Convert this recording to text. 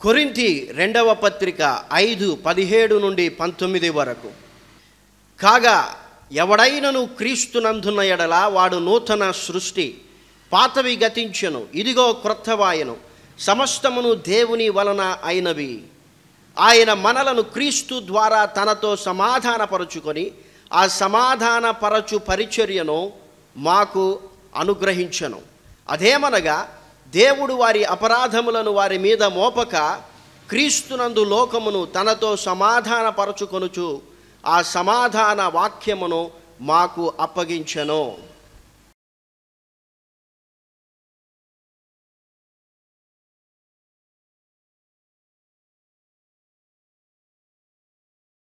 కొరింథీ రెండవ పత్రిక ఐదు పదిహేడు నుండి పంతొమ్మిది వరకు కాగా ఎవడైనను క్రీస్తునందున్న ఎడల వాడు నూతన సృష్టి పాతవి గతించెను ఇదిగో క్రొత్తవాయను సమస్తమును దేవుని వలన అయినవి ఆయన మనలను క్రీస్తు ద్వారా తనతో సమాధానపరచుకొని ఆ సమాధానపరచు పరిచర్యను మాకు అనుగ్రహించను అదేమనగా దేవుడు వారి అపరాధములను వారి మీద మోపక క్రీస్తునందు లోకమును తనతో సమాధానపరచుకొనుచు ఆ సమాధాన వాక్యమును మాకు అప్పగించెను